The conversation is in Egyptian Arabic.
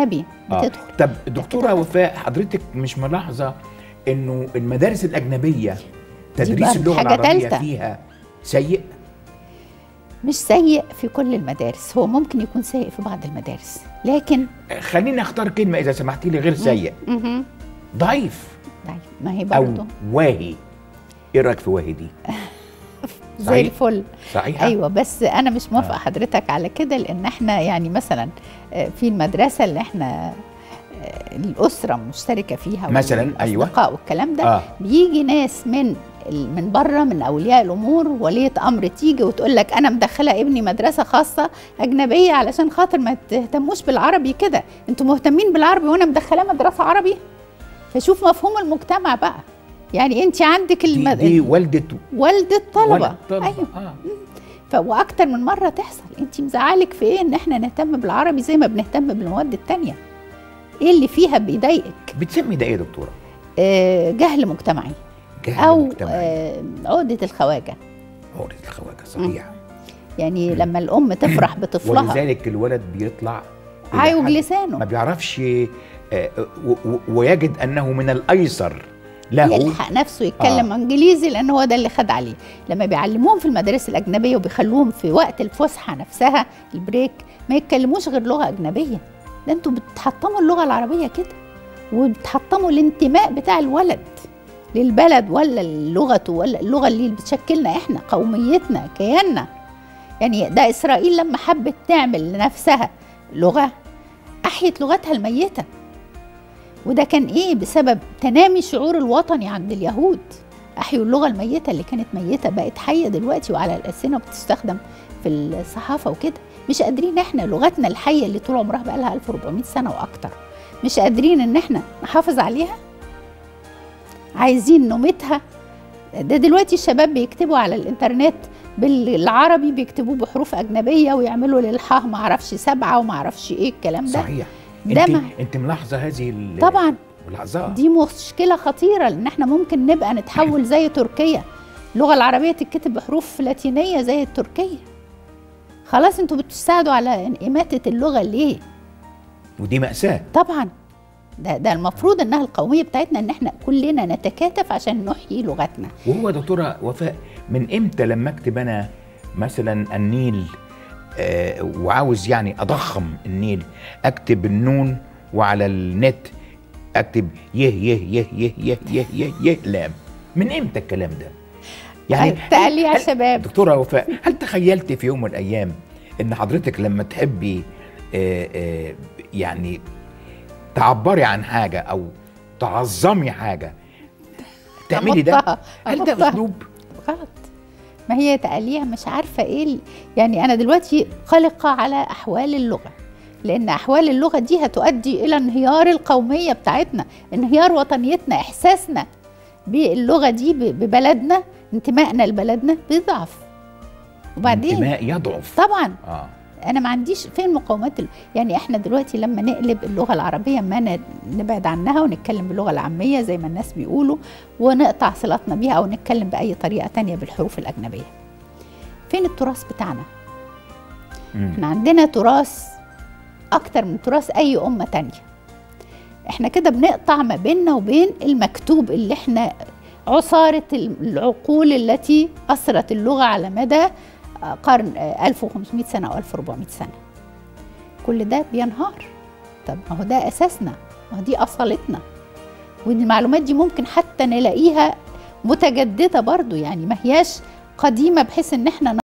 اجنبي آه. بتدخل طب دكتوره وفاء حضرتك مش ملاحظه انه المدارس الاجنبيه تدريس بقى اللغه حاجة العربيه تالتة. فيها سيء مش سيء في كل المدارس هو ممكن يكون سيء في بعض المدارس لكن خليني اختار كلمه اذا سمحتي لي غير سيء مهم. ضعيف طيب ما هي او برضه واهي ايه رايك في واهي دي زي صحيح؟ الفل صحيحه ايوه بس انا مش موافقه آه. حضرتك على كده لان احنا يعني مثلا آه، في المدرسه اللي احنا آه، الاسره مشتركه فيها مثلاً، أيوة. والأصدقاء والكلام ده اه بيجي ناس من ال- من بره من اولياء الامور وليه امر تيجي وتقول لك انا مدخله ابني مدرسه خاصه اجنبيه علشان خاطر ما تهتموش بالعربي كده انتوا مهتمين بالعربي وانا مدخلاه مدرسه عربي فشوف مفهوم المجتمع بقى يعني انت عندك دي, المد... دي والده والده طلبه ولد طلبة. ايوه آه. ف... واكتر من مره تحصل انت مزعلك في ايه ان احنا نهتم بالعربي زي ما بنهتم بالمواد التانية ايه اللي فيها بيضايقك بتسمي ده ايه يا دكتوره؟ آه جهل مجتمعي جهل او مجتمعي آه عقده الخواجه عقدة الخواجه صحيح يعني مم. لما الام تفرح بطفلها ولذلك الولد بيطلع إلى عايوج حد ما لسانه بيعرفش آه، و- و- ويجد انه من الايسر له يلحق نفسه يتكلم آه. آه. انجليزي لان هو ده اللي خد عليه لما بيعلموهم في المدارس الاجنبيه وبيخلوهم في وقت الفسحه نفسها البريك ما يتكلموش غير لغه اجنبيه ده انتوا بتحطموا اللغه العربيه كده وبتحطموا الانتماء بتاع الولد للبلد ولا لغته ولا اللغه اللي بتشكلنا احنا قوميتنا كياننا يعني ده اسرائيل لما حبت تعمل لنفسها لغه احيت لغتها الميته وده كان ايه بسبب تنامي الشعور الوطني عند اليهود احيوا اللغه الميته اللي كانت ميته بقت حيه دلوقتي وعلى الالسنه وبتستخدم في الصحافه وكده مش قادرين احنا لغتنا الحيه اللي طول عمرها بقى لها 1400 سنه واكتر مش قادرين ان احنا نحافظ عليها عايزين نميتها ده دلوقتي الشباب بيكتبوا على الانترنت بالعربي بيكتبوه بحروف اجنبيه ويعملوا للحاء ما اعرفش سبعه وما اعرفش ايه الكلام ده صحيح ده انت ما- انت ملاحظه هذه ال- طبعا ملاحظه دي مشكله خطيره لان احنا ممكن نبقى نتحول زي تركيا اللغه العربيه تتكتب بحروف لاتينيه زي التركيه خلاص انتوا بتساعدوا على اماته اللغه ليه ودي ماساه طبعا ده ده المفروض انها القوميه بتاعتنا ان احنا كلنا نتكاتف عشان نحيي لغتنا وهو يا دكتوره وفاء من امتى لما اكتب انا مثلا النيل آه وعاوز يعني اضخم النيل اكتب النون وعلى النت اكتب يه يه يه يه يه يه يه, يه لام من امتى الكلام ده؟ تقال يا هل- شباب دكتوره وفاء هل تخيلت في يوم من الايام ان حضرتك لما تحبي آه آه يعني تعبري عن حاجه او تعظمي حاجه تعملي ده؟ أمطها- هل ده أمطها. اسلوب؟ غلط ما هي تقاليع مش عارفه ايه ال- يعني انا دلوقتي قلقه على احوال اللغه لان احوال اللغه دي هتؤدي الى انهيار القوميه بتاعتنا انهيار وطنيتنا احساسنا باللغه دي ب- ببلدنا انتمائنا لبلدنا بيضعف وبعدين انتماء يضعف طبعا اه انا ما عنديش فين مقاومات ال- يعني احنا دلوقتي لما نقلب اللغه العربيه ما ن- نبعد عنها ونتكلم باللغه العاميه زي ما الناس بيقولوا ونقطع صلاتنا بيها او نتكلم باي طريقه تانية بالحروف الاجنبيه فين التراث بتاعنا مم. احنا عندنا تراث اكتر من تراث اي امه تانية احنا كده بنقطع ما بيننا وبين المكتوب اللي احنا عصارة العقول التي أثرت اللغة على مدى قرن 1500 سنة أو 1400 سنة كل ده بينهار طب ما هو ده أساسنا ما هو دي أصالتنا والمعلومات دي ممكن حتى نلاقيها متجددة برضو يعني ما هياش قديمة بحيث ان احنا